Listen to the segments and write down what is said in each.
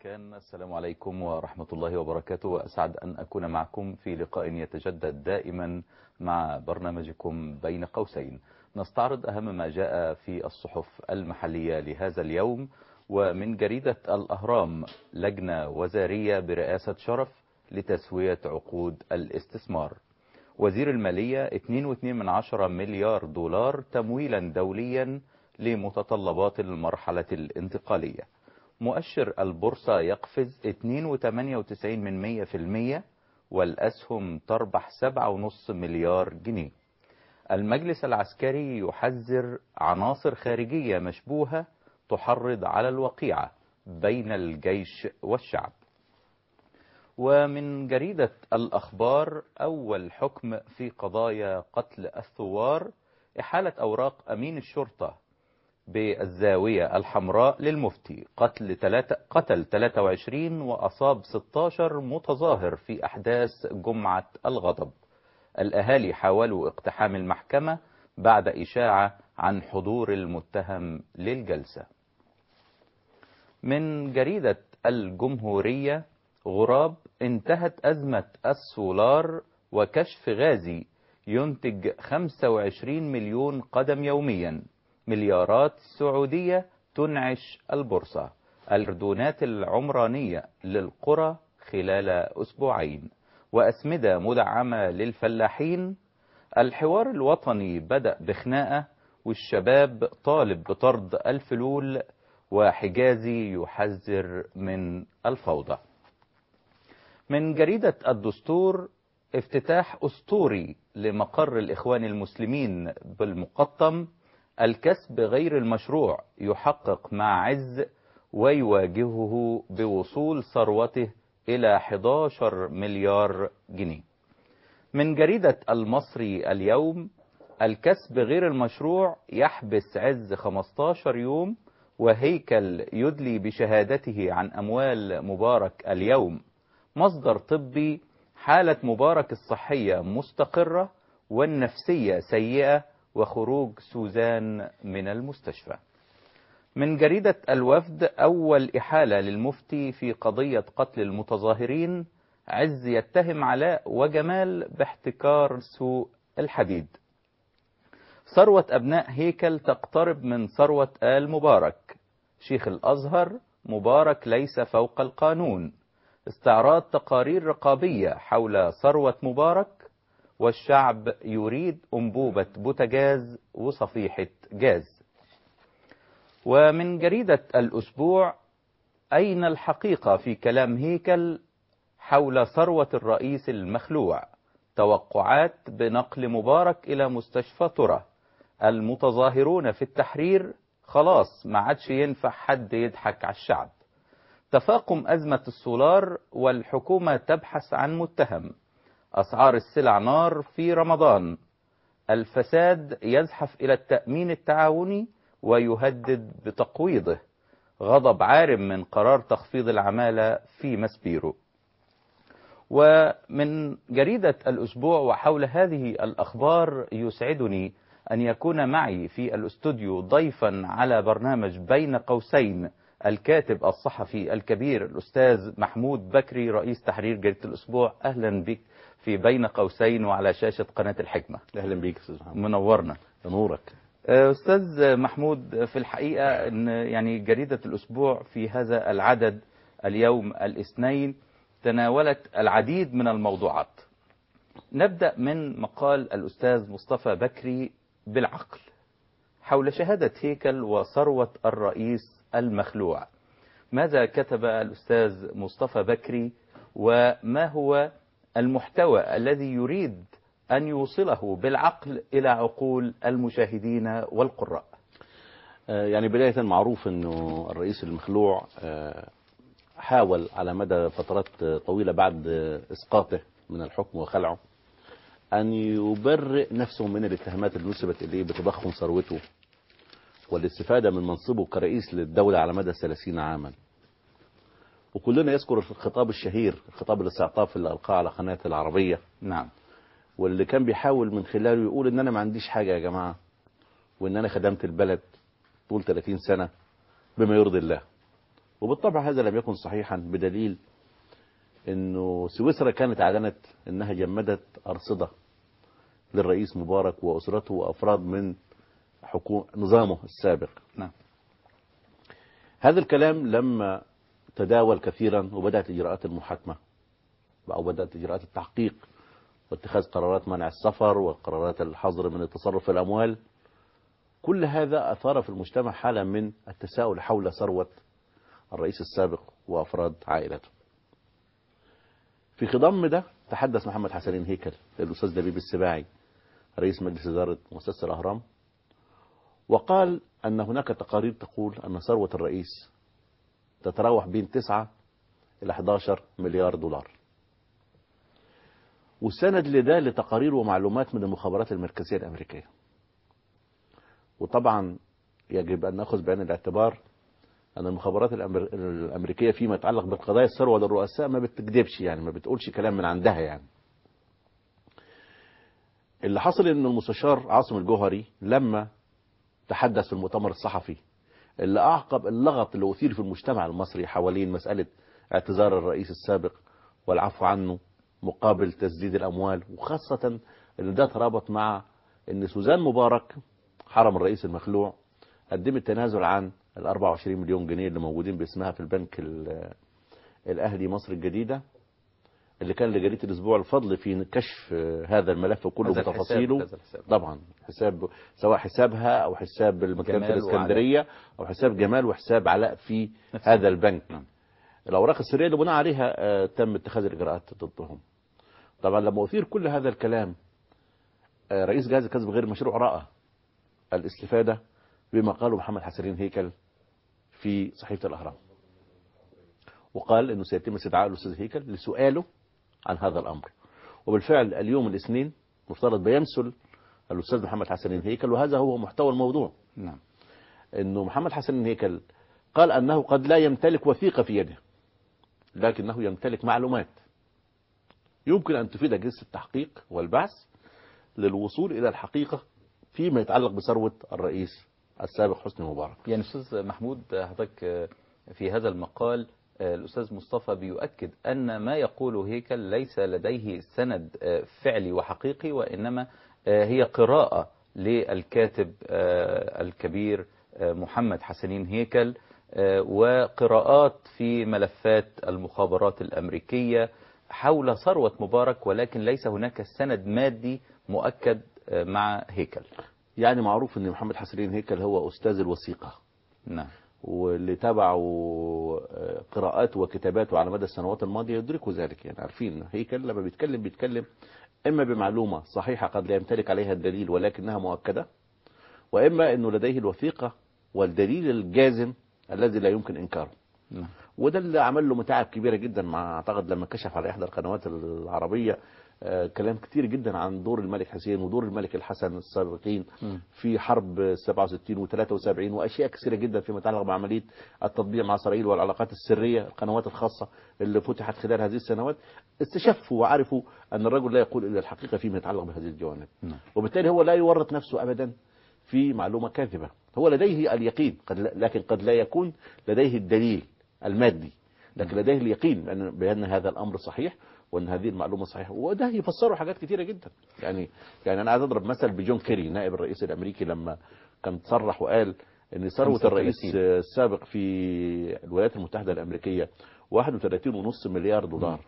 مكان السلام عليكم ورحمة الله وبركاته وأسعد أن أكون معكم في لقاء يتجدد دائما مع برنامجكم بين قوسين نستعرض أهم ما جاء في الصحف المحلية لهذا اليوم ومن جريدة الأهرام لجنة وزارية برئاسة شرف لتسوية عقود الاستثمار وزير المالية 2.2 مليار دولار تمويلا دوليا لمتطلبات المرحلة الانتقالية مؤشر البورصة يقفز 2.98 من 100% والأسهم تربح 7.5 مليار جنيه المجلس العسكري يحذر عناصر خارجية مشبوهة تحرض على الوقيعة بين الجيش والشعب ومن جريدة الأخبار أول حكم في قضايا قتل الثوار إحالة أوراق أمين الشرطة بالزاوية الحمراء للمفتي قتل, تلاتة قتل 23 وأصاب 16 متظاهر في أحداث جمعة الغضب الأهالي حاولوا اقتحام المحكمة بعد إشاعة عن حضور المتهم للجلسة من جريدة الجمهورية غراب انتهت أزمة السولار وكشف غازي ينتج 25 مليون قدم يوميا مليارات سعودية تنعش البورصة الأردونات العمرانية للقرى خلال أسبوعين وأسمدة مدعمة للفلاحين الحوار الوطني بدأ بخناقة والشباب طالب بطرد الفلول وحجازي يحذر من الفوضى من جريدة الدستور افتتاح أسطوري لمقر الإخوان المسلمين بالمقطم الكسب غير المشروع يحقق مع عز ويواجهه بوصول ثروته إلى 11 مليار جنيه من جريدة المصري اليوم الكسب غير المشروع يحبس عز 15 يوم وهيكل يدلي بشهادته عن أموال مبارك اليوم مصدر طبي حالة مبارك الصحية مستقرة والنفسية سيئة وخروج سوزان من المستشفى من جريدة الوفد أول إحالة للمفتي في قضية قتل المتظاهرين عز يتهم علاء وجمال باحتكار سوق الحديد ثروة أبناء هيكل تقترب من ثروة آل مبارك شيخ الأزهر مبارك ليس فوق القانون استعراض تقارير رقابية حول ثروة مبارك والشعب يريد أنبوبة بوتجاز وصفيحة جاز ومن جريدة الأسبوع أين الحقيقة في كلام هيكل حول ثروة الرئيس المخلوع توقعات بنقل مبارك إلى مستشفى ترى المتظاهرون في التحرير خلاص ما عادش ينفع حد يضحك على الشعب تفاقم أزمة السولار والحكومة تبحث عن متهم أسعار السلع نار في رمضان الفساد يزحف إلى التأمين التعاوني ويهدد بتقويضه غضب عارم من قرار تخفيض العمالة في مسبيرو ومن جريدة الأسبوع وحول هذه الأخبار يسعدني أن يكون معي في الاستوديو ضيفا على برنامج بين قوسين الكاتب الصحفي الكبير الأستاذ محمود بكري رئيس تحرير جريدة الأسبوع أهلا بك في بين قوسين وعلى شاشة قناة الحكمة أهلا بيك أستاذ محمد منورنا نورك أستاذ محمود في الحقيقة أن يعني جريدة الأسبوع في هذا العدد اليوم الاثنين تناولت العديد من الموضوعات نبدأ من مقال الأستاذ مصطفى بكري بالعقل حول شهادة هيكل وثروة الرئيس المخلوع ماذا كتب الأستاذ مصطفى بكري وما هو المحتوى الذي يريد أن يوصله بالعقل إلى عقول المشاهدين والقراء يعني بداية معروف أنه الرئيس المخلوع حاول على مدى فترات طويلة بعد إسقاطه من الحكم وخلعه أن يبرئ نفسه من الاتهامات اللي نسبت إليه بتضخم ثروته والاستفادة من منصبه كرئيس للدولة على مدى 30 عاما وكلنا يذكر الخطاب الشهير خطاب الاستعطاف اللي ألقاه على قناة العربية نعم واللي كان بيحاول من خلاله يقول ان انا ما عنديش حاجة يا جماعة وان انا خدمت البلد طول 30 سنة بما يرضي الله وبالطبع هذا لم يكن صحيحا بدليل انه سويسرا كانت اعلنت انها جمدت ارصده للرئيس مبارك واسرته وافراد من حكومة نظامه السابق نعم هذا الكلام لما تداول كثيرا وبدأت إجراءات المحاكمة أو بدأت إجراءات التحقيق واتخاذ قرارات منع السفر وقرارات الحظر من التصرف في الأموال كل هذا أثار في المجتمع حالة من التساؤل حول ثروة الرئيس السابق وأفراد عائلته في خضم ده تحدث محمد حسنين هيكل الأستاذ دبيب السباعي رئيس مجلس إدارة مؤسسة الأهرام وقال أن هناك تقارير تقول أن ثروة الرئيس تتراوح بين 9 إلى 11 مليار دولار وسند لده لتقارير ومعلومات من المخابرات المركزية الأمريكية وطبعا يجب أن نأخذ بعين الاعتبار أن المخابرات الأمر... الأمريكية فيما يتعلق بالقضايا الثروة للرؤساء ما بتكذبش يعني ما بتقولش كلام من عندها يعني اللي حصل أن المستشار عاصم الجوهري لما تحدث في المؤتمر الصحفي اللي أعقب اللغط اللي أثير في المجتمع المصري حوالين مسألة اعتذار الرئيس السابق والعفو عنه مقابل تسديد الأموال وخاصة أن ده ترابط مع أن سوزان مبارك حرم الرئيس المخلوع قدمت تنازل عن ال 24 مليون جنيه اللي موجودين باسمها في البنك الأهلي مصر الجديدة اللي كان لجريدة الأسبوع الفضل في كشف هذا الملف كله هذا الحساب- بتفاصيله هذا الحساب. طبعا حساب سواء حسابها أو حساب المكتبة جمال الإسكندرية أو حساب جمال وحساب علاء في نفس هذا البنك نعم. الأوراق السرية اللي بناء عليها آه، تم اتخاذ الإجراءات ضدهم طبعا لما أثير كل هذا الكلام آه، رئيس جهاز الكسب غير المشروع رأى الاستفادة بما قاله محمد حسنين هيكل في صحيفة الأهرام وقال أنه سيتم استدعاء الأستاذ هيكل لسؤاله عن هذا الأمر وبالفعل اليوم الاثنين مفترض بيمثل الأستاذ محمد حسنين هيكل وهذا هو محتوى الموضوع نعم انه محمد حسن هيكل قال انه قد لا يمتلك وثيقة في يده لكنه يمتلك معلومات يمكن ان تفيد اجهزة التحقيق والبحث للوصول الى الحقيقة فيما يتعلق بثروة الرئيس السابق حسني مبارك يعني أستاذ محمود حضرتك في هذا المقال الأستاذ مصطفى بيؤكد أن ما يقوله هيكل ليس لديه سند فعلي وحقيقي وإنما هي قراءة للكاتب الكبير محمد حسنين هيكل وقراءات في ملفات المخابرات الأمريكية حول ثروة مبارك ولكن ليس هناك سند مادي مؤكد مع هيكل يعني معروف ان محمد حسنين هيكل هو استاذ الوثيقة نعم واللي تابعوا آه، قراءاته وكتاباته على مدى السنوات الماضية يدركوا ذلك يعني عارفين إن هيكل لما بيتكلم بيتكلم إما بمعلومة صحيحة قد لا يمتلك عليها الدليل ولكنها مؤكدة وإما أنه لديه الوثيقة والدليل الجازم الذي لا يمكن إنكاره نعم وده اللي عمل له متاعب كبيرة جدا مع أعتقد لما كشف على إحدى القنوات العربية آه، كلام كتير جدا عن دور الملك حسين ودور الملك الحسن السابقين مم. في حرب 67 و73 واشياء كثيره جدا فيما يتعلق بعمليه التطبيع مع اسرائيل والعلاقات السريه القنوات الخاصه اللي فتحت خلال هذه السنوات استشفوا وعرفوا ان الرجل لا يقول الا الحقيقه فيما يتعلق بهذه الجوانب نعم. وبالتالي هو لا يورط نفسه ابدا في معلومه كاذبه هو لديه اليقين قد لا لكن قد لا يكون لديه الدليل المادي لكن لديه اليقين بان بان هذا الامر صحيح وان هذه المعلومه صحيحه وده يفسره حاجات كثيره جدا يعني يعني انا عايز اضرب مثل بجون كيري نائب الرئيس الامريكي لما كان صرح وقال ان ثروه 35. الرئيس السابق في الولايات المتحده الامريكيه 31.5 مليار دولار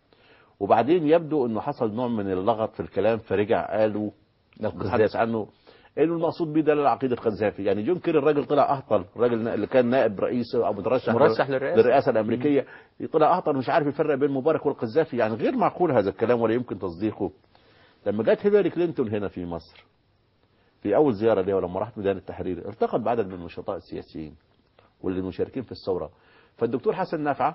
وبعدين يبدو انه حصل نوع من اللغط في الكلام فرجع قالوا نتحدث عنه انه المقصود بيه دلالة عقيده قذافي يعني جون كيري الراجل طلع اهطل الراجل اللي كان نائب رئيس او مترشح مرشح للرئاسة. للرئاسه الامريكيه طلع اهطل مش عارف يفرق بين مبارك والقذافي يعني غير معقول هذا الكلام ولا يمكن تصديقه لما جت هيلاري كلينتون هنا في مصر في اول زياره ليها ولما راحت ميدان التحرير التقت بعدد من النشطاء السياسيين واللي مشاركين في الثوره فالدكتور حسن نافعه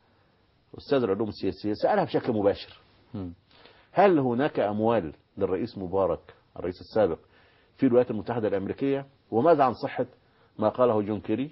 استاذ العلوم السياسيه سالها بشكل مباشر مم. هل هناك أموال للرئيس مبارك الرئيس السابق في الولايات المتحدة الأمريكية وماذا عن صحة ما قاله جون كيري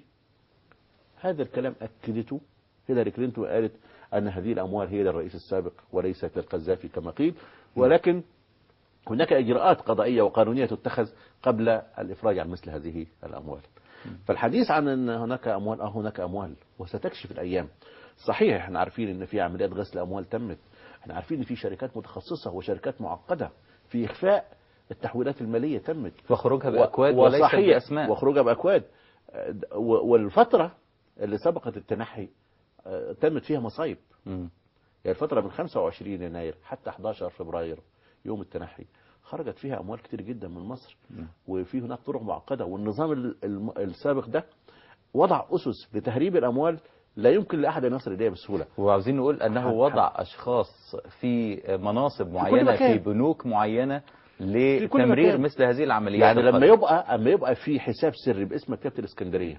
هذا الكلام أكدته هيلاري كلينتون قالت أن هذه الأموال هي للرئيس السابق وليست للقذافي كما قيل ولكن هناك إجراءات قضائية وقانونية تتخذ قبل الإفراج عن مثل هذه الأموال فالحديث عن ان هناك اموال اه هناك اموال وستكشف الايام صحيح احنا عارفين ان في عمليات غسل اموال تمت احنا عارفين ان في شركات متخصصه وشركات معقده في اخفاء التحويلات الماليه تمت وخروجها و- بأكواد وليس وصحيح بأسماء وخروجها باكواد آه، و- والفتره اللي سبقت التنحي آه، تمت فيها مصايب مم. يعني الفترة من 25 يناير حتى 11 فبراير يوم التنحي خرجت فيها أموال كتير جدا من مصر نعم. وفي هناك طرق معقدة والنظام ال- الم- السابق ده وضع أسس لتهريب الأموال لا يمكن لأحد أن يصل إليها بسهولة وعاوزين نقول أنه حق- وضع أشخاص في مناصب كل معينة في مكان. بنوك معينة كل لتمرير مكان. مثل هذه العمليات يعني لما القادمة. يبقى أما يبقى في حساب سري باسم مكتبة الإسكندرية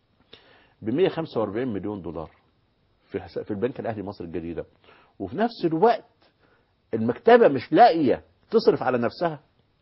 ب 145 مليون دولار في حساب في البنك الأهلي مصر الجديدة وفي نفس الوقت المكتبة مش لاقية تصرف على نفسها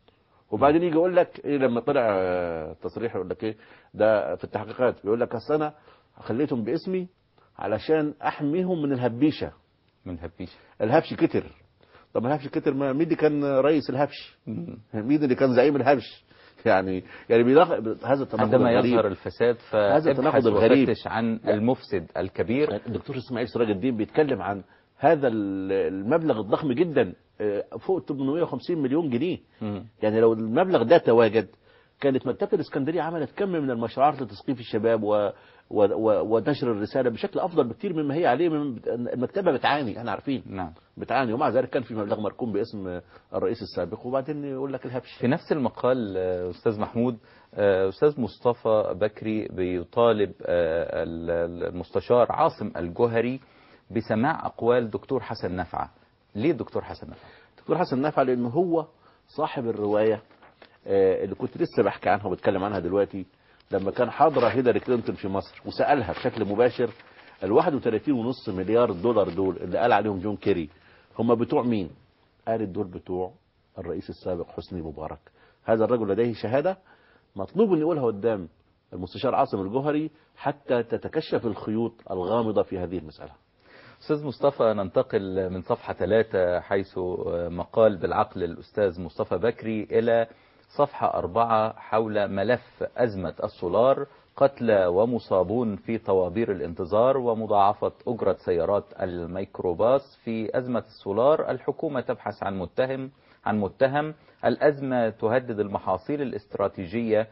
وبعدين يجي يقول لك إيه لما طلع آه، تصريح يقول لك ايه ده في التحقيقات بيقول لك اصل انا خليتهم باسمي علشان احميهم من الهبيشه من هبيش الهبش كتر طب الهبش كتر ما مين اللي كان رئيس الهبش مين اللي كان زعيم الهبش يعني يعني بيدخل هذا التناقض عندما الغريب يظهر الفساد هذا فابحث التناقض الغريب. وفتش عن المفسد الكبير الدكتور اسماعيل سراج الدين بيتكلم عن هذا ال- المبلغ الضخم جدا آه، فوق 850 مليون جنيه مم. يعني لو المبلغ ده تواجد كانت مكتبة الإسكندرية عملت كم من المشروعات لتثقيف الشباب و... و... و... ونشر الرسالة بشكل أفضل بكتير مما هي عليه من... المكتبة بتعاني احنا عارفين نعم بتعاني ومع ذلك كان في مبلغ مركون باسم الرئيس السابق وبعدين يقول لك الهبش في نفس المقال آه، أستاذ محمود آه، أستاذ مصطفى بكري بيطالب آه، ال- المستشار عاصم الجوهري بسماع أقوال دكتور حسن نفعة ليه دكتور حسن نفعة؟ دكتور حسن نافع لأنه هو صاحب الرواية آه، اللي كنت لسه بحكي عنها وبتكلم عنها دلوقتي لما كان حاضرة هيلاري كلينتون في مصر وسألها بشكل مباشر ال 31.5 مليار دولار دول اللي قال عليهم جون كيري هم بتوع مين؟ قالت دول بتوع الرئيس السابق حسني مبارك هذا الرجل لديه شهادة مطلوب ان يقولها قدام المستشار عاصم الجوهري حتى تتكشف الخيوط الغامضة في هذه المسألة أستاذ مصطفى ننتقل من صفحة ثلاثة حيث مقال بالعقل الأستاذ مصطفى بكري إلى صفحة أربعة حول ملف أزمة السولار قتلى ومصابون في طوابير الانتظار ومضاعفة أجرة سيارات الميكروباص في أزمة السولار الحكومة تبحث عن متهم عن متهم الأزمة تهدد المحاصيل الاستراتيجية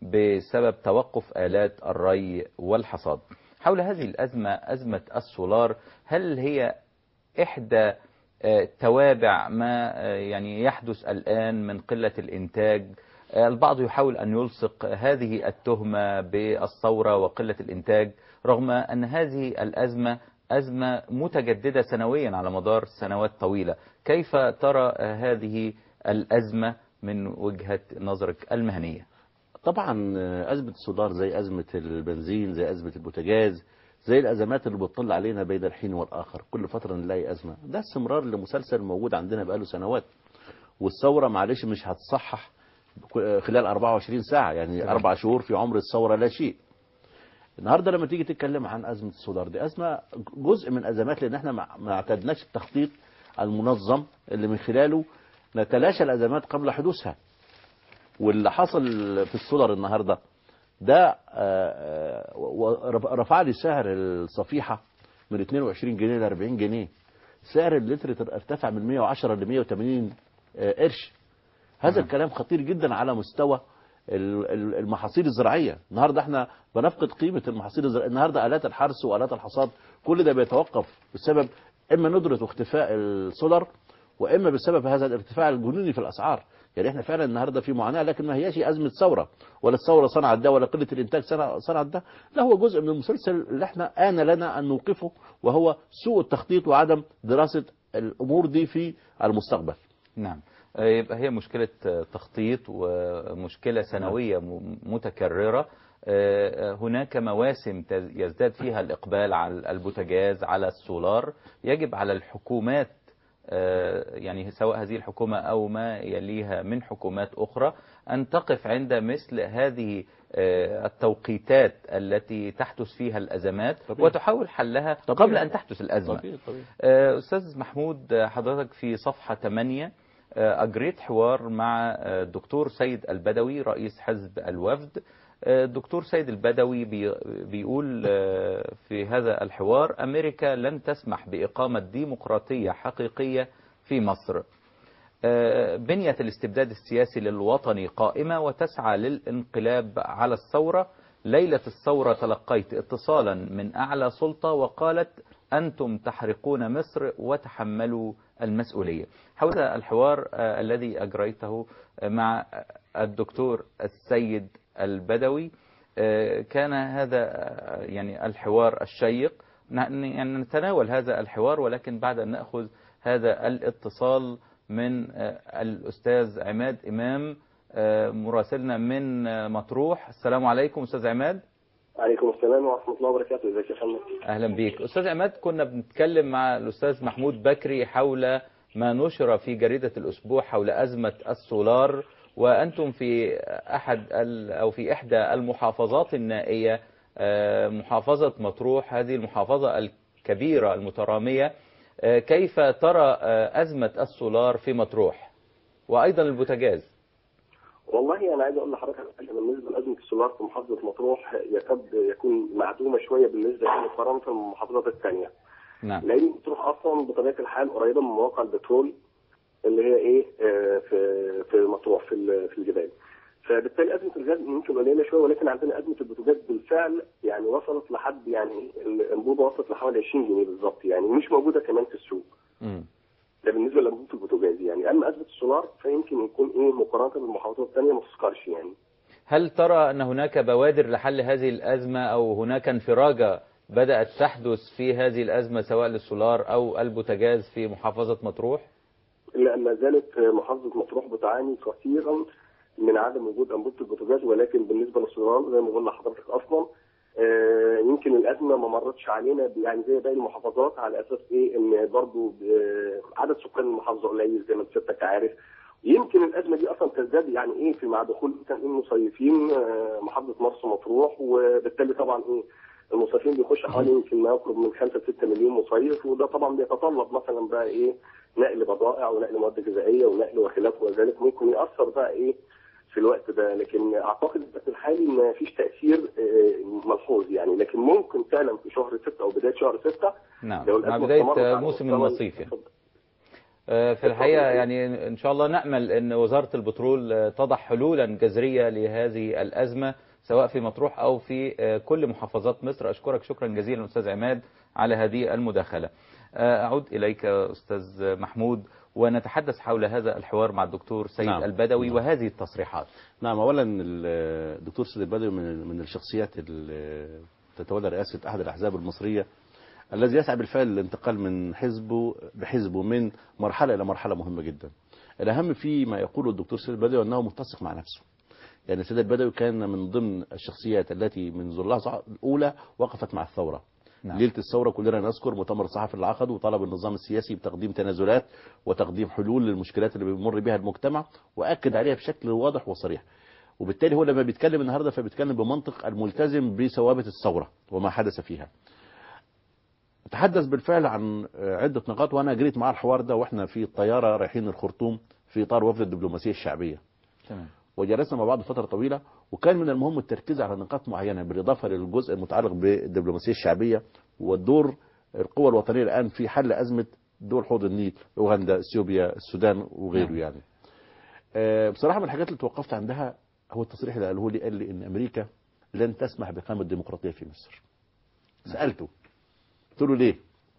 بسبب توقف آلات الري والحصاد حول هذه الأزمة أزمة السولار هل هي إحدى آه، توابع ما آه، يعني يحدث الآن من قلة الإنتاج آه، البعض يحاول أن يلصق هذه التهمة بالثورة وقلة الإنتاج رغم أن هذه الأزمة أزمة متجددة سنويا على مدار سنوات طويلة كيف ترى آه، هذه الأزمة من وجهة نظرك المهنية طبعا أزمة السولار زي أزمة البنزين زي أزمة البوتاجاز زي الأزمات اللي بتطل علينا بين الحين والآخر كل فترة نلاقي أزمة ده استمرار لمسلسل موجود عندنا بقاله سنوات والثورة معلش مش هتصحح خلال 24 ساعة يعني صحيح. أربع شهور في عمر الثورة لا شيء النهارده لما تيجي تتكلم عن أزمة السولار دي أزمة جزء من أزمات لأن احنا ما ما اعتدناش التخطيط المنظم اللي من خلاله نتلاشى الأزمات قبل حدوثها واللي حصل في السولار النهارده ده آه، آه، ورف- رفع لي سعر الصفيحه من 22 جنيه ل 40 جنيه سعر اللتر ارتفع من 110 ل 180 آه، قرش هذا نعم. الكلام خطير جدا على مستوى ال- ال- المحاصيل الزراعيه النهارده احنا بنفقد قيمه المحاصيل الزراعيه النهارده الات الحرث والات الحصاد كل ده بيتوقف بسبب اما ندره واختفاء السولار واما بسبب هذا الارتفاع الجنوني في الاسعار يعني احنا فعلا النهارده في معاناه لكن ما هياش ازمه ثوره ولا الثوره صنعت ده ولا قله الانتاج صنع- صنعت ده لا هو جزء من المسلسل اللي احنا آن لنا ان نوقفه وهو سوء التخطيط وعدم دراسه الامور دي في المستقبل نعم آه، يبقى هي مشكلة آه، تخطيط ومشكلة سنوية م- متكررة آه، آه، هناك مواسم تز- يزداد فيها الإقبال على البوتاجاز على السولار يجب على الحكومات آه، يعني سواء هذه الحكومة أو ما يليها من حكومات أخرى أن تقف عند مثل هذه آه، التوقيتات التي تحدث فيها الأزمات طبيعي. وتحاول حلها طبيعي. قبل أن تحدث الأزمة طبيعي طبيعي آه، أستاذ محمود آه، حضرتك في صفحة 8 آه، أجريت حوار مع آه، الدكتور سيد البدوي رئيس حزب الوفد آه، الدكتور سيد البدوي بي- بيقول آه، في هذا الحوار أمريكا لن تسمح بإقامة ديمقراطية حقيقية في مصر آه، بنية الاستبداد السياسي للوطني قائمة وتسعى للانقلاب على الثورة ليلة الثورة تلقيت اتصالا من أعلى سلطة وقالت أنتم تحرقون مصر وتحملوا المسؤولية حول الحوار آه، الذي أجريته مع الدكتور السيد البدوي آه، كان هذا آه، يعني الحوار الشيق ن- يعني نتناول هذا الحوار ولكن بعد أن نأخذ هذا الاتصال من آه، الأستاذ عماد إمام آه، مراسلنا من آه، مطروح السلام عليكم أستاذ عماد عليكم السلام ورحمة الله وبركاته ازيك يا فندم أهلا بيك أستاذ عماد كنا بنتكلم مع الأستاذ محمود بكري حول ما نشر في جريدة الأسبوع حول أزمة السولار وأنتم في أحد ال- أو في إحدى المحافظات النائية آه، محافظة مطروح هذه المحافظة الكبيرة المترامية آه، كيف ترى آه، أزمة السولار في مطروح وأيضا البوتاجاز والله انا عايز اقول لحضرتك على حاجه بالنسبه لازمه السولار في محافظه مطروح يكاد يكون معدومه شويه بالنسبه مقارنه بالمحافظات الثانيه نعم لان مطروح اصلا بطبيعه الحال قريبه من مواقع البترول اللي هي ايه آه، في في مطروح في ال- في الجبال فبالتالي ازمه الغاز يمكن قليله شويه ولكن عندنا ازمه البوتاجاز بالفعل يعني وصلت لحد يعني الانبوبه وصلت لحوالي 20 جنيه بالظبط يعني مش موجوده كمان في السوق مم. ده بالنسبه لانبوبه البوتاجاز يعني اما ازمه السولار فيمكن يكون ايه مقارنه بالمحافظات الثانيه ما تذكرش يعني هل ترى أن هناك بوادر لحل هذه الأزمة أو هناك انفراجة بدأت تحدث في هذه الأزمة سواء للسولار أو البوتاجاز في محافظة مطروح؟ الا ان ما زالت محافظه مطروح بتعاني كثيرا من عدم وجود انبوبه البوتاجاز ولكن بالنسبه للسولار زي ما قلنا لحضرتك اصلا آه، يمكن الازمه ما مرتش علينا يعني زي باقي المحافظات على اساس ايه ان برضو آه، عدد سكان المحافظه قليل زي ما سيادتك عارف يمكن الازمه دي اصلا تزداد يعني ايه في مع دخول مثلا إيه المصيفين آه، محافظه مرسى مطروح وبالتالي طبعا ايه المصيفين بيخش حوالي يمكن ما يقرب من 5 ل 6 مليون مصيف وده طبعا بيتطلب مثلا بقى ايه نقل بضائع ونقل مواد غذائيه ونقل وخلافه وذلك ممكن ياثر بقى ايه في الوقت ده لكن اعتقد الوقت الحالي ما فيش تاثير آه، ملحوظ يعني لكن ممكن فعلا في شهر 6 او بدايه شهر 6 نعم لو مع الأزمة بداية استمرت على موسم مستوى- المصيف يعني. آه، في الحقيقة يعني إن شاء الله نأمل أن وزارة البترول آه، تضع حلولا جذرية لهذه الأزمة سواء في مطروح أو في آه، كل محافظات مصر أشكرك شكرا جزيلا أستاذ عماد على هذه المداخلة آه، أعود إليك أستاذ محمود ونتحدث حول هذا الحوار مع الدكتور سيد نعم. البدوي نعم. وهذه التصريحات نعم اولا الدكتور سيد البدوي من من الشخصيات اللي تتولى رئاسه احد الاحزاب المصريه الذي يسعى بالفعل الانتقال من حزبه بحزبه من مرحله الى مرحله مهمه جدا. الاهم في ما يقوله الدكتور سيد البدوي انه متسق مع نفسه. يعني سيد البدوي كان من ضمن الشخصيات التي منذ اللحظه الاولى وقفت مع الثوره. نعم. ليله الثوره كلنا نذكر مؤتمر صحفي اللي عقده وطلب النظام السياسي بتقديم تنازلات وتقديم حلول للمشكلات اللي بيمر بها المجتمع واكد عليها بشكل واضح وصريح. وبالتالي هو لما بيتكلم النهارده فبيتكلم بمنطق الملتزم بثوابت الثوره وما حدث فيها. تحدث بالفعل عن عده نقاط وانا جريت معاه الحوار ده واحنا في الطياره رايحين الخرطوم في اطار وفد الدبلوماسيه الشعبيه. تمام وجلسنا مع بعض فتره طويله وكان من المهم التركيز على نقاط معينه بالاضافه للجزء المتعلق بالدبلوماسيه الشعبيه والدور القوى الوطنيه الان في حل ازمه دول حوض النيل اوغندا اثيوبيا السودان وغيره نعم. يعني. آه، بصراحه من الحاجات اللي توقفت عندها هو التصريح اللي قاله لي قال لي ان امريكا لن تسمح بإقامة ديمقراطيه في مصر. سالته قلت له ليه؟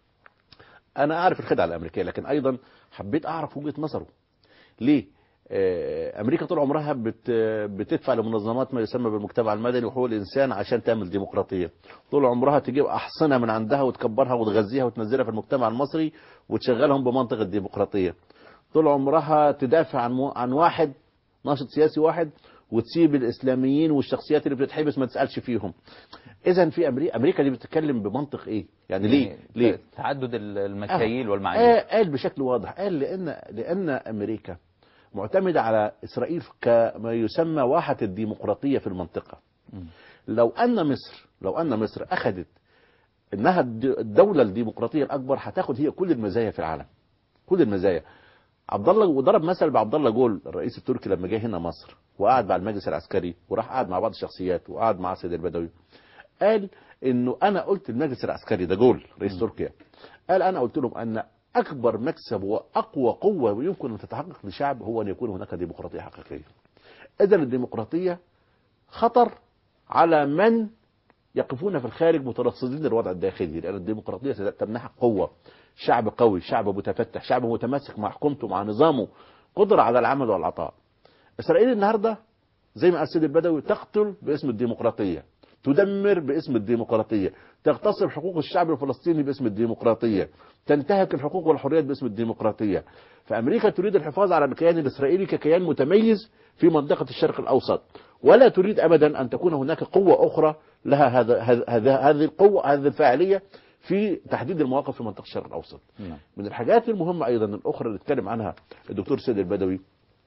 انا اعرف الخدعه الامريكيه لكن ايضا حبيت اعرف وجهه نظره. ليه؟ آه، امريكا طول عمرها بت بتدفع لمنظمات ما يسمى بالمجتمع المدني وحقوق الانسان عشان تعمل ديمقراطيه. طول عمرها تجيب احصنه من عندها وتكبرها وتغذيها وتنزلها في المجتمع المصري وتشغلهم بمنطق الديمقراطيه. طول عمرها تدافع عن مو- عن واحد ناشط سياسي واحد وتسيب الاسلاميين والشخصيات اللي بتتحبس ما تسالش فيهم. اذا في امريكا امريكا دي بتتكلم بمنطق ايه؟ يعني ليه؟ يعني ليه؟ تعدد المكاييل آه. والمعايير آه قال بشكل واضح قال لان لان امريكا معتمده على اسرائيل كما يسمى واحه الديمقراطيه في المنطقه. مم. لو ان مصر لو ان مصر اخذت انها الد- الدوله الديمقراطيه الاكبر هتاخد هي كل المزايا في العالم. كل المزايا. عبد الله وضرب مثل بعبد الله جول الرئيس التركي لما جه هنا مصر وقعد مع المجلس العسكري وراح قعد مع بعض الشخصيات وقعد مع سيد البدوي قال انه انا قلت المجلس العسكري ده جول رئيس تركيا قال انا قلت لهم ان اكبر مكسب واقوى قوه يمكن ان تتحقق لشعب هو ان يكون هناك ديمقراطيه حقيقيه اذا الديمقراطيه خطر على من يقفون في الخارج مترصدين للوضع الداخلي لان الديمقراطيه تمنحك قوه شعب قوي شعب متفتح شعب متماسك مع حكومته مع نظامه قدره على العمل والعطاء اسرائيل النهارده زي ما قال السيد البدوي تقتل باسم الديمقراطيه تدمر باسم الديمقراطيه تغتصب حقوق الشعب الفلسطيني باسم الديمقراطيه تنتهك الحقوق والحريات باسم الديمقراطيه فامريكا تريد الحفاظ على الكيان الاسرائيلي ككيان متميز في منطقه الشرق الاوسط ولا تريد ابدا ان تكون هناك قوه اخرى لها هذا هذا هذه القوه هذه الفاعليه في تحديد المواقف في منطقه الشرق الاوسط نعم. من الحاجات المهمه ايضا الاخرى اللي اتكلم عنها الدكتور سيد البدوي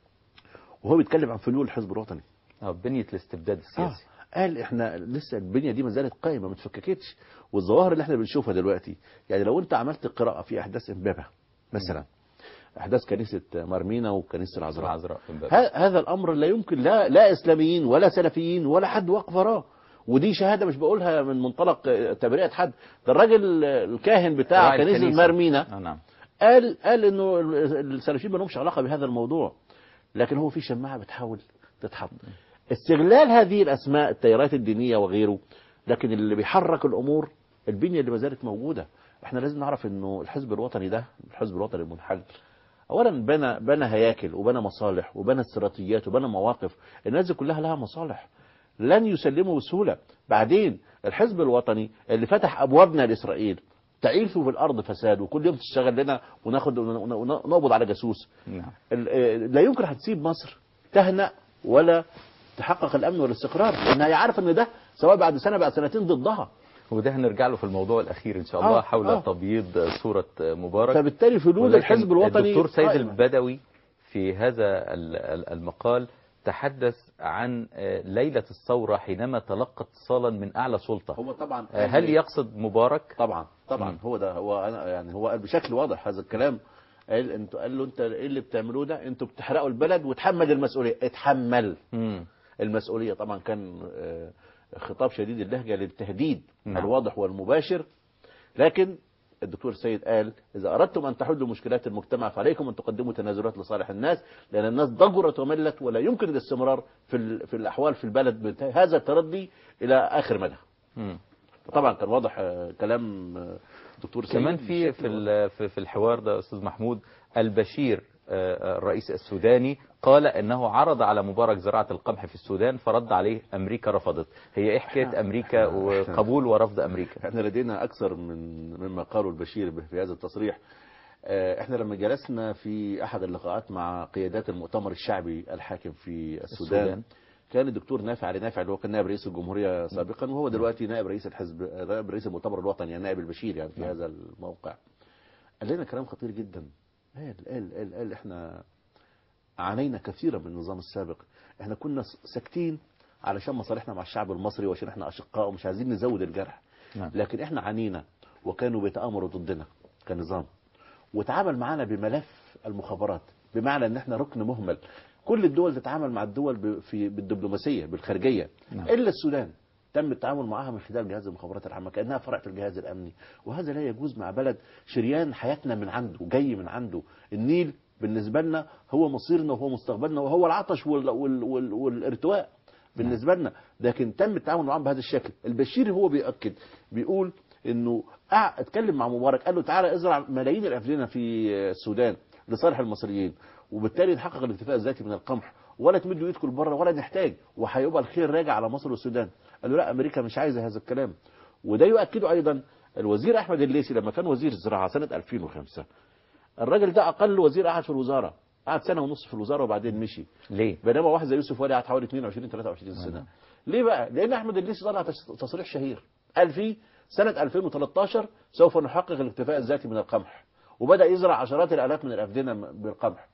وهو بيتكلم عن فلول الحزب الوطني آه، بنية الاستبداد السياسي آه. قال احنا لسه البنيه دي ما زالت قايمه ما اتفككتش والظواهر اللي احنا بنشوفها دلوقتي يعني لو انت عملت قراءه في احداث امبابه مثلا احداث كنيسه مارمينا وكنيسه العذراء العذراء في امبابة. ه- هذا الامر لا يمكن لا لا اسلاميين ولا سلفيين ولا حد واقف وراه ودي شهاده مش بقولها من منطلق آه، تبرئه حد ده الراجل آه، الكاهن بتاع راعي كنيسه الكنيسة. مارمينا آه، نعم قال قال انه السلفيين ما لهمش علاقه بهذا الموضوع لكن هو في شماعه بتحاول تتحط استغلال هذه الاسماء التيارات الدينيه وغيره لكن اللي بيحرك الامور البنيه اللي ما زالت موجوده احنا لازم نعرف انه الحزب الوطني ده الحزب الوطني المنحل اولا بنى بنى هياكل وبنى مصالح وبنى استراتيجيات وبنى مواقف الناس دي كلها لها مصالح لن يسلموا بسهوله بعدين الحزب الوطني اللي فتح ابوابنا لاسرائيل تعيش في الارض فساد وكل يوم تشتغل لنا وناخد ون- ون- ونقبض على جاسوس نعم ال- آه، لا يمكن هتسيب مصر تهنأ ولا تحقق الامن والاستقرار لان هي عارفه ان ده سواء بعد سنه بعد سنتين ضدها وده هنرجع له في الموضوع الاخير ان شاء الله آه، حول آه. تبييض صوره مبارك فبالتالي فلول ولكن الحزب الوطني الدكتور سيد قائمة. البدوي في هذا ال- ال- المقال تحدث عن آه، ليلة الثورة حينما تلقى اتصالا من أعلى سلطة هو طبعا آه، هل يقصد مبارك؟ طبعا طبعا مم. هو ده هو انا يعني هو قال بشكل واضح هذا الكلام قال انتوا قال له انت ايه اللي بتعملوه ده انتوا بتحرقوا البلد وتحمل المسؤوليه اتحمل مم. المسؤوليه طبعا كان آه، خطاب شديد اللهجه للتهديد نعم. الواضح والمباشر لكن الدكتور سيد قال اذا اردتم ان تحلوا مشكلات المجتمع فعليكم ان تقدموا تنازلات لصالح الناس لان الناس ضجرت وملت ولا يمكن الاستمرار في ال- في الاحوال في البلد بهذا التردي الى اخر مدى مم. طبعا كان واضح آه، كلام آه، دكتور سيد كمان في بشكل في ال- في في الحوار ده استاذ محمود البشير آه، آه، الرئيس السوداني قال انه عرض على مبارك زراعه القمح في السودان فرد عليه امريكا رفضت هي ايه حكايه امريكا وقبول ورفض امريكا احنا لدينا اكثر من مما قاله البشير في هذا التصريح آه، احنا لما جلسنا في احد اللقاءات مع قيادات المؤتمر الشعبي الحاكم في السودان, السودان. كان الدكتور نافع علي نافع اللي هو كان نائب رئيس الجمهوريه سابقا وهو دلوقتي نائب رئيس الحزب نائب رئيس المؤتمر الوطني يعني نائب البشير يعني في هذا الموقع قال لنا كلام خطير جدا قال قال قال, قال احنا عانينا كثيرا من النظام السابق احنا كنا ساكتين علشان مصالحنا مع الشعب المصري وعشان احنا اشقاء ومش عايزين نزود الجرح نعم. لكن احنا عانينا وكانوا بيتآمروا ضدنا كنظام وتعامل معنا بملف المخابرات بمعنى ان احنا ركن مهمل كل الدول تتعامل مع الدول ب- في بالدبلوماسيه بالخارجيه نعم. الا السودان تم التعامل معها من خلال جهاز المخابرات العامه كانها فرع في الجهاز الامني وهذا لا يجوز مع بلد شريان حياتنا من عنده جاي من عنده النيل بالنسبه لنا هو مصيرنا وهو مستقبلنا وهو العطش وال وال وال والارتواء بالنسبه لنا لكن تم التعامل معاهم بهذا الشكل البشير هو بيأكد بيقول انه قع- اتكلم مع مبارك قال له تعالى ازرع ملايين الافدنه في السودان لصالح المصريين وبالتالي نحقق الاكتفاء الذاتي من القمح ولا تمدوا ايدكم لبره ولا نحتاج وهيبقى الخير راجع على مصر والسودان قال له لا امريكا مش عايزه هذا الكلام وده يؤكده ايضا الوزير احمد الليثي لما كان وزير الزراعه سنه 2005 الراجل ده اقل وزير قعد في الوزاره قعد سنه ونص في الوزاره وبعدين مشي ليه؟ بينما واحد زي يوسف ولي قعد حوالي 22 23 سنه نعم. ليه بقى؟ لان احمد الليثي طلع تس- تصريح شهير قال فيه سنه 2013 سوف نحقق الاكتفاء الذاتي من القمح وبدا يزرع عشرات الالاف من الافدنه م- بالقمح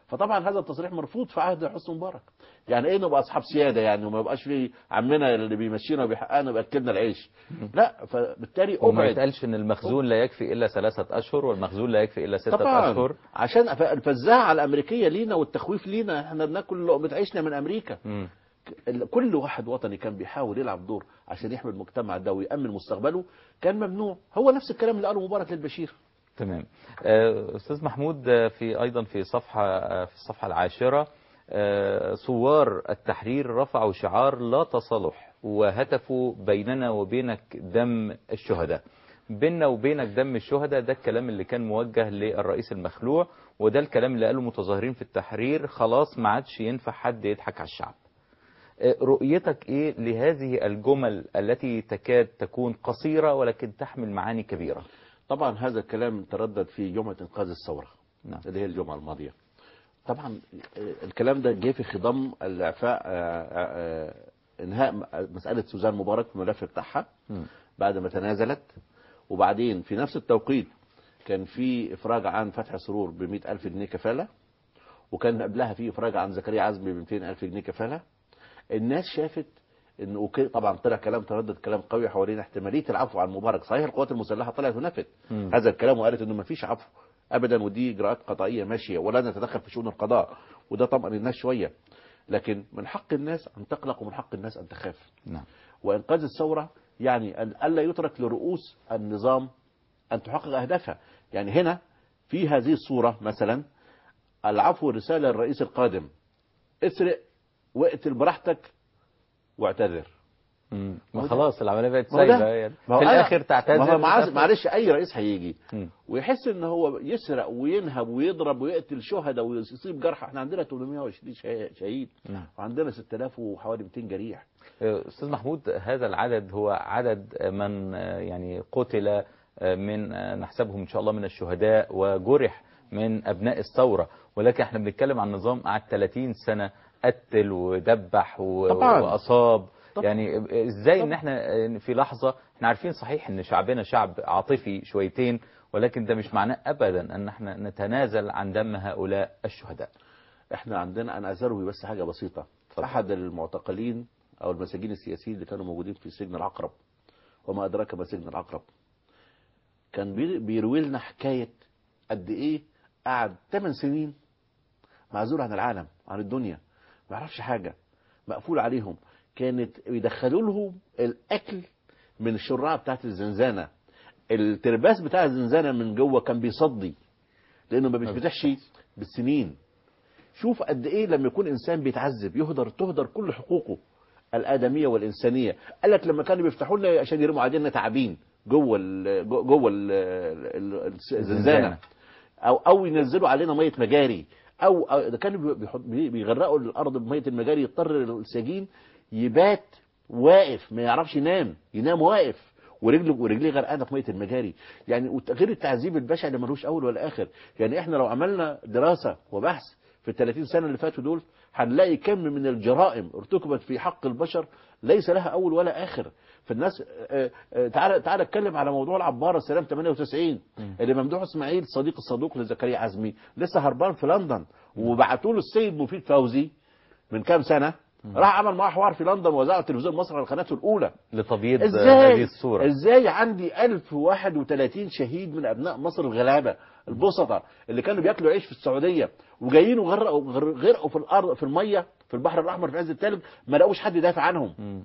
فطبعا هذا التصريح مرفوض في عهد حسني مبارك يعني ايه نبقى اصحاب سياده يعني وما يبقاش في عمنا اللي بيمشينا وبيحققنا وبياكلنا العيش لا فبالتالي وما ابعد يتقالش ان المخزون لا يكفي الا ثلاثة اشهر والمخزون لا يكفي الا ستة طبعا اشهر عشان ف- الفزاعه الامريكيه لينا والتخويف لينا احنا بناكل لقمه عيشنا من امريكا مم. ال- كل واحد وطني كان بيحاول يلعب دور عشان يحمي المجتمع ده ويأمن مستقبله كان ممنوع هو نفس الكلام اللي قاله مبارك للبشير تمام آه، استاذ محمود آه، في ايضا في صفحه آه، في الصفحه العاشره آه، ثوار التحرير رفعوا شعار لا تصالح وهتفوا بيننا وبينك دم الشهداء بيننا وبينك دم الشهداء ده الكلام اللي كان موجه للرئيس المخلوع وده الكلام اللي قاله متظاهرين في التحرير خلاص ما عادش ينفع حد يضحك على الشعب آه، رؤيتك ايه لهذه الجمل التي تكاد تكون قصيره ولكن تحمل معاني كبيره طبعا هذا الكلام تردد في جمعه انقاذ الثوره نعم اللي هي الجمعه الماضيه طبعا آه، الكلام ده جه في خضم الاعفاء آه، آه، انهاء م- مساله سوزان مبارك في الملف بتاعها مم. بعد ما تنازلت وبعدين في نفس التوقيت كان في افراج عن فتح سرور ب ألف جنيه كفاله وكان قبلها في افراج عن زكريا عزمي ب ألف جنيه كفاله الناس شافت ان اوكي طبعا طلع كلام تردد كلام قوي حوالين احتماليه العفو عن مبارك صحيح القوات المسلحه طلعت ونفت مم. هذا الكلام وقالت انه ما فيش عفو ابدا ودي اجراءات قضائيه ماشيه ولا نتدخل في شؤون القضاء وده طبعا الناس شويه لكن من حق الناس ان تقلق ومن حق الناس ان تخاف نعم وانقاذ الثوره يعني ان الا يترك لرؤوس النظام ان تحقق اهدافها يعني هنا في هذه الصوره مثلا العفو رساله للرئيس القادم اسرق واقتل براحتك واعتذر مم. ما هو ده- خلاص العمليه بقت ما هو ده- سايبه يعني. ما هو في أنا- الاخر تعتذر ما هو معاذ- وتقفل. معلش اي رئيس هيجي مم. ويحس ان هو يسرق وينهب ويضرب ويقتل شهداء ويصيب جرحى احنا عندنا 820 شهي- شهيد نعم. وعندنا 6000 وحوالي 200 جريح استاذ محمود هذا العدد هو عدد من يعني قتل من نحسبهم ان شاء الله من الشهداء وجرح من ابناء الثوره ولكن احنا بنتكلم عن نظام قعد 30 سنه قتل ودبح و- طبعاً. واصاب طبعاً. يعني ازاي ان طبعاً. احنا في لحظه احنا عارفين صحيح ان شعبنا شعب عاطفي شويتين ولكن ده مش معناه ابدا ان احنا نتنازل عن دم هؤلاء الشهداء احنا عندنا انا ازروي بس حاجه بسيطه احد المعتقلين او المساجين السياسيين اللي كانوا موجودين في سجن العقرب وما ادراك ما سجن العقرب كان بي- بيروي لنا حكايه قد ايه قعد 8 سنين معزول عن العالم عن الدنيا ما يعرفش حاجه مقفول عليهم كانت بيدخلوا لهم الاكل من الشراعه بتاعت الزنزانه الترباس بتاع الزنزانه من جوه كان بيصدي لانه ما بيتفتحش بالسنين شوف قد ايه لما يكون انسان بيتعذب يهدر تهدر كل حقوقه الادميه والانسانيه قال لك لما كانوا بيفتحوا لنا عشان يرموا علينا تعابين جوه ال جوه ال- ال- الزنزانه او او ينزلوا علينا ميه مجاري او أو ده كانوا بيحط- بي- بيغرقوا الارض بميه المجاري يضطر السجين يبات واقف ما يعرفش ينام ينام واقف ورجله ورجليه غرقانه في ميه المجاري يعني وت- غير التعذيب البشع اللي ملوش اول ولا اخر يعني احنا لو عملنا دراسه وبحث في ال 30 سنه اللي فاتوا دول هنلاقي كم من الجرائم ارتكبت في حق البشر ليس لها اول ولا اخر فالناس آه، آه، تعالى تعالى اتكلم على موضوع العباره سلام 98 اللي ممدوح اسماعيل صديق الصدوق لزكريا عزمي لسه هربان في لندن وبعتوا له السيد مفيد فوزي من كام سنه راح عمل معاه حوار في لندن وذاع التلفزيون المصري على قناته الاولى لتبييض هذه ازاي الصوره ازاي عندي 1031 شهيد من ابناء مصر الغلابه البسطة اللي كانوا بياكلوا عيش في السعوديه وجايين وغرقوا غر- غرقوا في الارض في الميه في البحر الاحمر في عز التلج ما لقوش حد يدافع عنهم مم.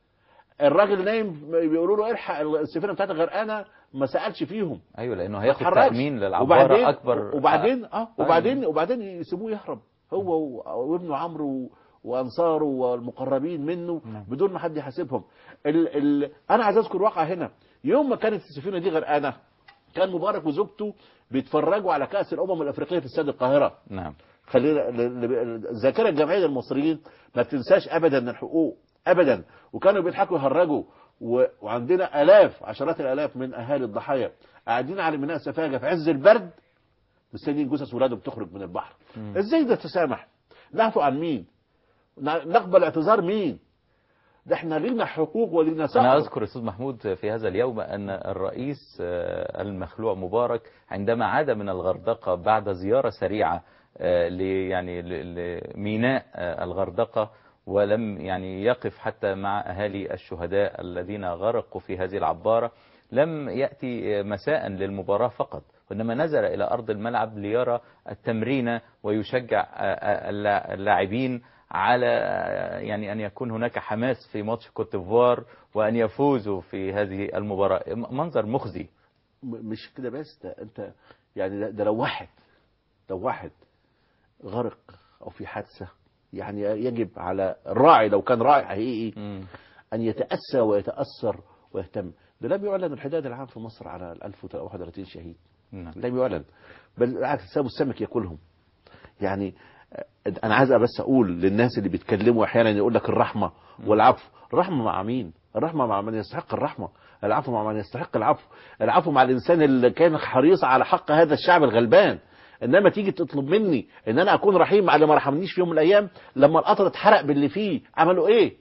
الراجل نايم بيقولوا له الحق السفينه بتاعتك غرقانه ما سالش فيهم ايوه لانه ما هياخد اتحركش. تامين للعباره اكبر وبعدين اه أيوة. وبعدين وبعدين يسيبوه يهرب هو و- وابنه عمرو وانصاره والمقربين منه نعم. بدون ما حد يحاسبهم ال ال انا عايز اذكر واقع هنا يوم ما كانت السفينه دي غرقانه كان مبارك وزوجته بيتفرجوا على كاس الامم الافريقيه في استاد القاهره نعم خلينا ل- ل- الذاكره الجمعيه للمصريين ما بتنساش ابدا الحقوق ابدا وكانوا بيضحكوا يهرجوا و- وعندنا الاف عشرات الالاف من اهالي الضحايا قاعدين على ميناء سفاجه في عز البرد مستنيين جثث ولادهم تخرج من البحر مم. ازاي ده تسامح نعفو عن مين ن- نقبل اعتذار مين ده احنا لينا حقوق ولينا أنا سقف أذكر أستاذ محمود في هذا اليوم أن الرئيس آه، المخلوع مبارك عندما عاد من الغردقة بعد زيارة سريعة آه، ل- يعني ل- لميناء آه، الغردقة ولم يعني يقف حتى مع أهالي الشهداء الذين غرقوا في هذه العبارة لم يأتي آه، مساء للمباراة فقط وإنما نزل إلى أرض الملعب ليرى التمرين ويشجع آه، آه، اللا- اللاعبين على آه، يعني أن يكون هناك حماس في ماتش كوت ديفوار وأن يفوزوا في هذه المباراة م- منظر مخزي م- مش كده بس ده انت يعني ده, ده لو واحد لو واحد غرق او في حادثه يعني يجب على الراعي لو كان راعي حقيقي مم. ان يتاسى ويتاثر ويهتم ده لم يعلن الحداد العام في مصر على ال 1031 شهيد نعم. لم يعلن بل بالعكس سابوا السمك ياكلهم يعني آه، انا عايز بس اقول للناس اللي بيتكلموا احيانا يقول لك الرحمه والعفو الرحمه مع مين الرحمه مع من يستحق الرحمه العفو مع من يستحق العفو العفو مع الانسان اللي كان حريص على حق هذا الشعب الغلبان انما تيجي تطلب مني ان انا اكون رحيم على ما رحمنيش في يوم من الايام لما القطر اتحرق باللي فيه عملوا ايه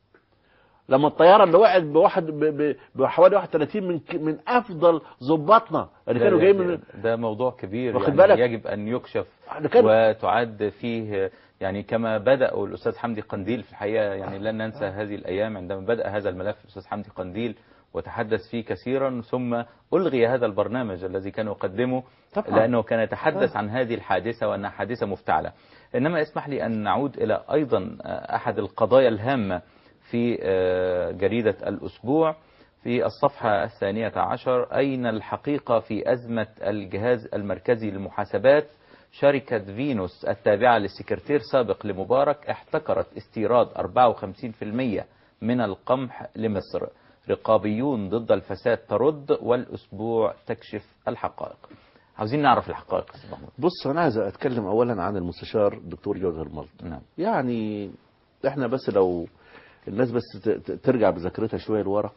لما الطياره اللي وقعت بواحد ب- ب- بحوالي 31 من ك- من افضل ظباطنا اللي كانوا ده- جايين من ده موضوع كبير واخد يعني بالك؟ يجب أن يكشف اللي كانوا وتعد فيه يعني كما بدأوا الأستاذ حمدي قنديل في الحقيقة يعني لن ننسى هذه الأيام عندما بدأ هذا الملف الأستاذ حمدي قنديل وتحدث فيه كثيرا ثم ألغي هذا البرنامج الذي كان يقدمه طبعا. لأنه كان يتحدث عن هذه الحادثة وأنها حادثة مفتعلة إنما اسمح لي أن نعود إلى أيضا أحد القضايا الهامة في آه، جريدة الأسبوع في الصفحة الثانية عشر أين الحقيقة في أزمة الجهاز المركزي للمحاسبات شركة فينوس التابعة للسكرتير سابق لمبارك احتكرت استيراد 54% من القمح لمصر رقابيون ضد الفساد ترد والأسبوع تكشف الحقائق عاوزين نعرف الحقائق يا أستاذ محمود. بص انا عايز اتكلم اولا عن المستشار الدكتور جوزر الملط نعم يعني احنا بس لو الناس بس ت- ت- ترجع بذاكرتها شويه لورا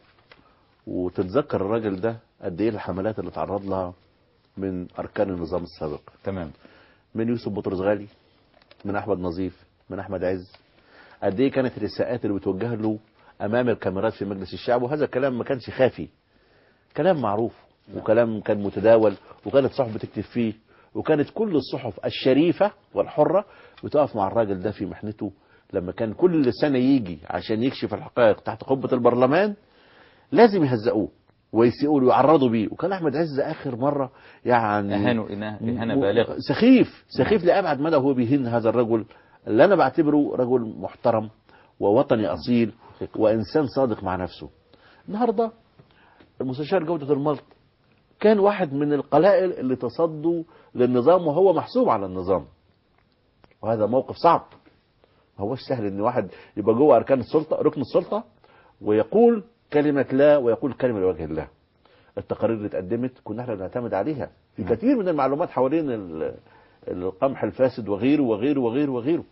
وتتذكر الراجل ده قد ايه الحملات اللي تعرض لها من اركان النظام السابق تمام من يوسف بطرس غالي من احمد نظيف من احمد عز قد ايه كانت الاساءات اللي بتوجه له امام الكاميرات في مجلس الشعب وهذا الكلام ما كانش خافي كلام معروف وكلام كان متداول وكانت صحف بتكتب فيه وكانت كل الصحف الشريفة والحرة بتقف مع الراجل ده في محنته لما كان كل سنة يجي عشان يكشف الحقائق تحت قبة البرلمان لازم يهزقوه ويسيئوا له ويعرضوا بيه وكان احمد عز اخر مره يعني أهانوا إنها- إهانة م- بالغة سخيف سخيف لابعد مدى وهو بيهين هذا الرجل اللي انا بعتبره رجل محترم ووطني اصيل وانسان صادق مع نفسه النهارده المستشار جوده الملط كان واحد من القلائل اللي تصدوا للنظام وهو محسوب على النظام وهذا موقف صعب ما هوش سهل ان واحد يبقى جوه اركان السلطه ركن السلطه ويقول كلمه لا ويقول كلمه لوجه الله التقارير اللي اتقدمت كنا احنا بنعتمد عليها في نعم. كثير من المعلومات حوالين ال- القمح الفاسد وغيره وغيره وغيره وغيره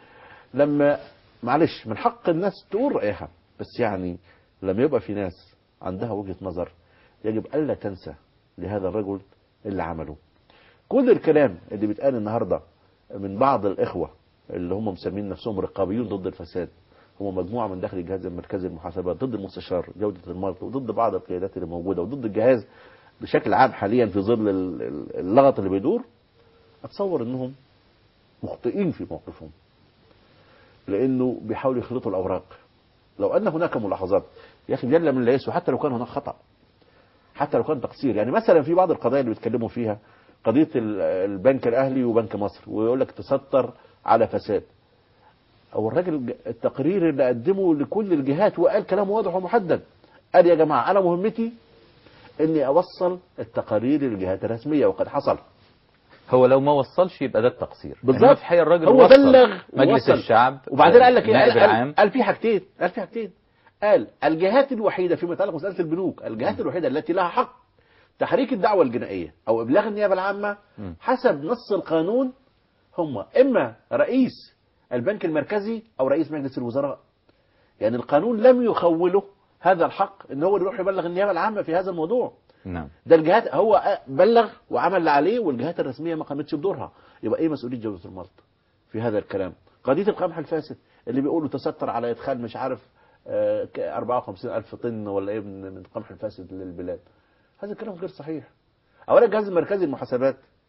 لما معلش من حق الناس تقول رايها بس يعني لما يبقى في ناس عندها وجهه نظر يجب الا تنسى لهذا الرجل اللي عمله كل الكلام اللي بيتقال النهارده من بعض الاخوه اللي هم مسمين نفسهم رقابيون ضد الفساد هم مجموعه من داخل الجهاز المركزي للمحاسبات ضد المستشار جوده المرض وضد بعض القيادات اللي موجوده وضد الجهاز بشكل عام حاليا في ظل ال- ال- اللغط اللي بيدور اتصور انهم مخطئين في موقفهم لانه بيحاولوا يخلطوا الاوراق لو ان هناك ملاحظات يا اخي جل من لا يسوى حتى لو كان هناك خطا حتى لو كان تقصير يعني مثلا في بعض القضايا اللي بيتكلموا فيها قضيه ال- البنك الاهلي وبنك مصر ويقول لك تستر على فساد او الراجل ج- التقرير اللي قدمه لكل الجهات وقال كلام واضح ومحدد قال يا جماعه انا مهمتي اني اوصل التقارير للجهات الرسميه وقد حصل هو لو ما وصلش يبقى ده التقصير بالظبط. إنما في الحقيقة الراجل هو وصل بلغ مجلس وصل. الشعب وبعدين قال لك ايه النائب قال, العام قال, قال في حاجتين قال في حاجتين قال الجهات الوحيده فيما يتعلق بمساله البنوك الجهات الوحيده التي لها حق تحريك الدعوه الجنائيه او ابلاغ النيابه العامه مم. حسب نص القانون هم اما رئيس البنك المركزي او رئيس مجلس الوزراء يعني القانون لم يخوله هذا الحق ان هو اللي يروح يبلغ النيابه العامه في هذا الموضوع نعم ده الجهات هو بلغ وعمل اللي عليه والجهات الرسميه ما قامتش بدورها يبقى ايه مسؤوليه جوده الملط في هذا الكلام قضيه القمح الفاسد اللي بيقولوا تستر على ادخال مش عارف آه، ك- 54 الف طن ولا ايه من من القمح الفاسد للبلاد هذا الكلام غير صحيح اولا الجهاز المركزي للمحاسبات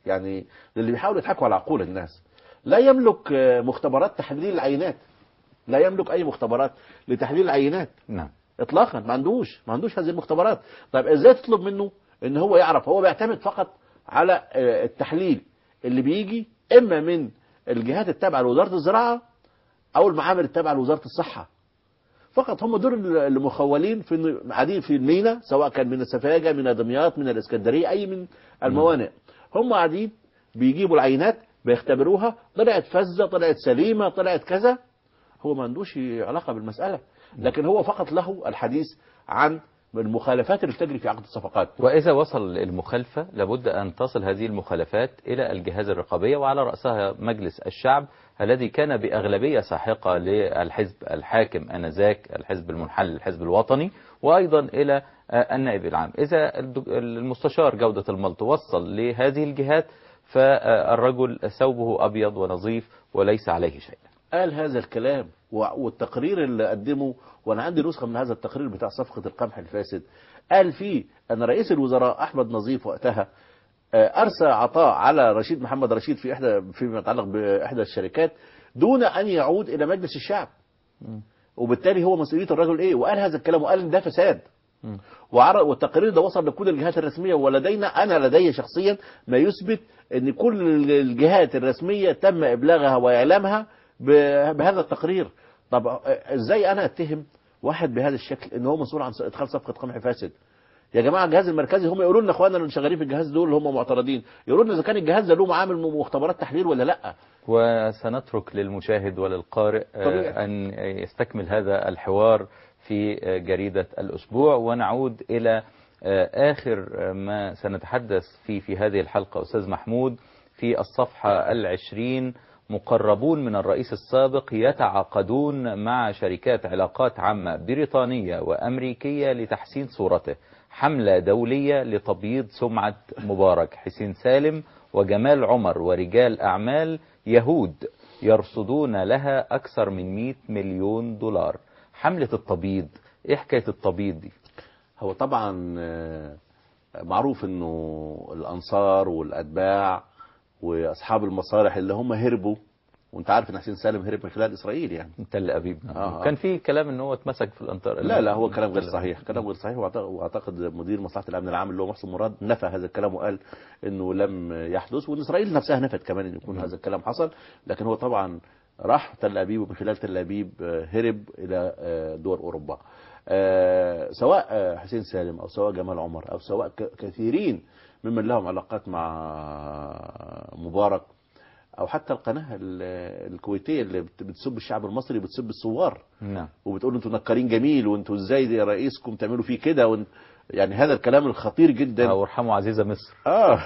يعني اللي بيحاولوا يضحكوا على عقول الناس لا يملك آه، مختبرات تحليل العينات لا يملك اي مختبرات لتحليل العينات نعم اطلاقا ما عندوش ما عندوش هذه المختبرات طيب ازاي تطلب منه ان هو يعرف هو بيعتمد فقط على آه، التحليل اللي بيجي اما من الجهات التابعه لوزاره الزراعه او المعامل التابعه لوزاره الصحه فقط هم دول المخولين في قاعدين في المينا سواء كان من السفاجه من دمياط من الاسكندريه اي من الموانئ هم قاعدين بيجيبوا العينات بيختبروها طلعت فزه طلعت سليمه طلعت كذا هو ما عندوش علاقه بالمساله لكن هو فقط له الحديث عن المخالفات اللي بتجري في عقد الصفقات وإذا وصل المخالفة لابد أن تصل هذه المخالفات إلى الجهاز الرقابية وعلى رأسها مجلس الشعب الذي كان بأغلبية ساحقة للحزب الحاكم آنذاك الحزب المنحل الحزب الوطني وأيضا إلى آه، النائب العام إذا الدك- المستشار جودة الملط وصل لهذه الجهات فالرجل ثوبه أبيض ونظيف وليس عليه شيء قال هذا الكلام و- والتقرير اللي قدمه وانا عندي نسخه من هذا التقرير بتاع صفقه القمح الفاسد قال فيه ان رئيس الوزراء احمد نظيف وقتها آه، ارسى عطاء على رشيد محمد رشيد في احدى فيما يتعلق باحدى الشركات دون ان يعود الى مجلس الشعب وبالتالي هو مسؤوليه الرجل ايه وقال هذا الكلام وقال ان ده فساد مم. وعر- والتقرير ده وصل لكل الجهات الرسميه ولدينا انا لدي شخصيا ما يثبت ان كل الجهات الرسميه تم ابلاغها واعلامها ب- بهذا التقرير طب ازاي انا اتهم واحد بهذا الشكل ان هو مسؤول عن ادخال صفقه قمح فاسد يا جماعه الجهاز المركزي هم يقولوا لنا اخواننا اللي شغالين في الجهاز دول اللي هم معترضين يقولوا لنا اذا كان الجهاز ده له معامل مختبرات تحليل ولا لا وسنترك للمشاهد وللقارئ آه، طبيعي. أن يستكمل هذا الحوار في آه، جريدة الأسبوع ونعود إلى آه، آخر آه، ما سنتحدث فيه في هذه الحلقة أستاذ محمود في الصفحة العشرين مقربون من الرئيس السابق يتعاقدون مع شركات علاقات عامة بريطانية وأمريكية لتحسين صورته حملة دولية لتبييض سمعة مبارك حسين سالم وجمال عمر ورجال أعمال يهود يرصدون لها أكثر من 100 مليون دولار حملة التبييض إيه حكاية التبييض دي هو طبعا آه، معروف انه الانصار والاتباع واصحاب المصالح اللي هم هربوا وانت عارف ان حسين سالم هرب من خلال اسرائيل يعني تل أبيب آه. كان في كلام ان هو اتمسك في الأنطار لا لا هو كلام غير صحيح كلام غير صحيح وأعتقد- واعتقد مدير مصلحه الامن العام اللي هو محسن مراد نفى هذا الكلام وقال انه لم يحدث وان اسرائيل نفسها نفت كمان ان يكون هذا الكلام حصل لكن هو طبعا راح تل ابيب ومن خلال تل ابيب آه، هرب الى آه، دول اوروبا آه، سواء آه، حسين سالم او سواء جمال عمر او سواء ك- كثيرين ممن لهم علاقات مع مبارك او حتى القناه ال- الكويتيه اللي بت- بتسب الشعب المصري بتسب الثوار نعم وبتقول انتوا نكارين جميل وانتوا ازاي يا رئيسكم تعملوا فيه كده وان... يعني هذا الكلام الخطير جدا أو ارحموا عزيزة مصر اه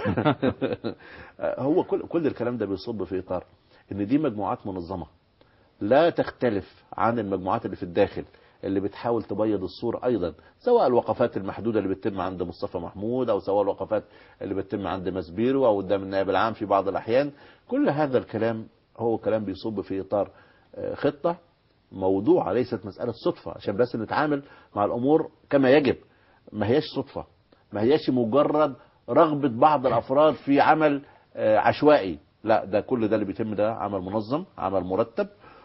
هو كل كل الكلام ده بيصب في اطار ان دي مجموعات منظمه لا تختلف عن المجموعات اللي في الداخل اللي بتحاول تبيض الصورة أيضا سواء الوقفات المحدودة اللي بتتم عند مصطفى محمود أو سواء الوقفات اللي بتتم عند مسبيرو أو قدام النائب العام في بعض الأحيان كل هذا الكلام هو كلام بيصب في إطار آه، خطة موضوعة ليست مسألة صدفة عشان بس نتعامل مع الأمور كما يجب ما هياش صدفة ما هياش مجرد رغبة بعض الأفراد في عمل آه، عشوائي لا ده كل ده اللي بيتم ده عمل منظم عمل مرتب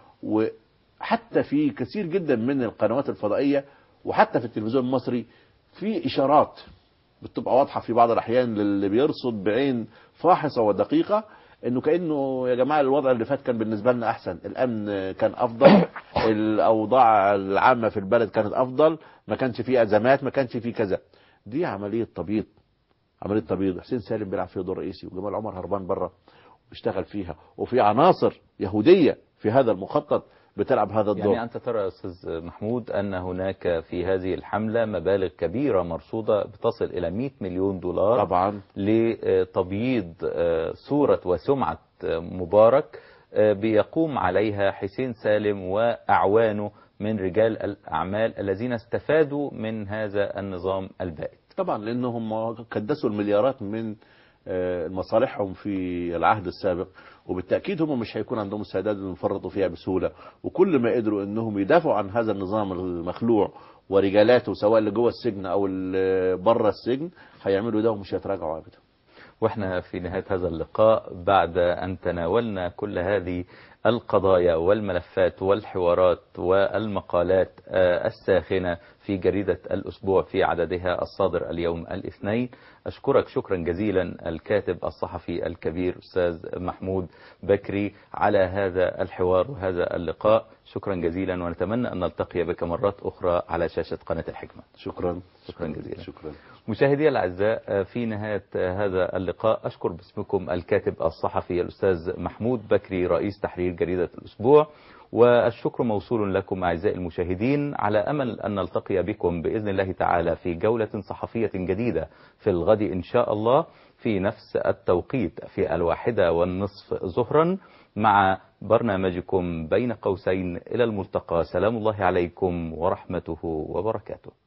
وحتى في كثير جدا من القنوات الفضائية وحتى في التلفزيون المصري في إشارات بتبقى واضحة في بعض الأحيان للي بيرصد بعين فاحصة ودقيقة انه كانه يا جماعه الوضع اللي فات كان بالنسبه لنا احسن الامن كان افضل الاوضاع العامه في البلد كانت افضل ما كانش فيه ازمات ما كانش فيه كذا دي عمليه تبييض عمليه تبييض حسين سالم بيلعب فيها دور رئيسي وجمال عمر هربان بره واشتغل فيها وفي عناصر يهوديه في هذا المخطط بتلعب هذا الدور يعني أنت ترى يا أستاذ محمود أن هناك في هذه الحملة مبالغ كبيرة مرصودة بتصل إلى 100 مليون دولار طبعا لتبييض آه، صورة وسمعة آه، مبارك آه، بيقوم عليها حسين سالم وأعوانه من رجال الأعمال الذين استفادوا من هذا النظام البائد طبعا لانهم كدسوا المليارات من آه، مصالحهم في العهد السابق وبالتاكيد هم مش هيكون عندهم استعداد انهم يفرطوا فيها بسهوله وكل ما قدروا انهم يدافعوا عن هذا النظام المخلوع ورجالاته سواء اللي جوه السجن او اللي بره السجن هيعملوا ده ومش هيتراجعوا ابدا واحنا في نهاية هذا اللقاء بعد أن تناولنا كل هذه القضايا والملفات والحوارات والمقالات آه، الساخنة في جريدة الأسبوع في عددها الصادر اليوم الاثنين أشكرك شكرا جزيلا الكاتب الصحفي الكبير أستاذ محمود بكري على هذا الحوار وهذا اللقاء شكرا جزيلا ونتمنى أن نلتقي بك مرات أخرى على شاشة قناة الحكمة شكرا شكرا جزيلا شكرا مشاهدي الأعزاء في نهاية هذا اللقاء أشكر باسمكم الكاتب الصحفي الأستاذ محمود بكري رئيس تحرير جريدة الأسبوع والشكر موصول لكم أعزائي المشاهدين على أمل أن نلتقي بكم بإذن الله تعالى في جولة صحفية جديدة في الغد إن شاء الله في نفس التوقيت في الواحدة والنصف ظهرا مع برنامجكم بين قوسين إلى الملتقى سلام الله عليكم ورحمته وبركاته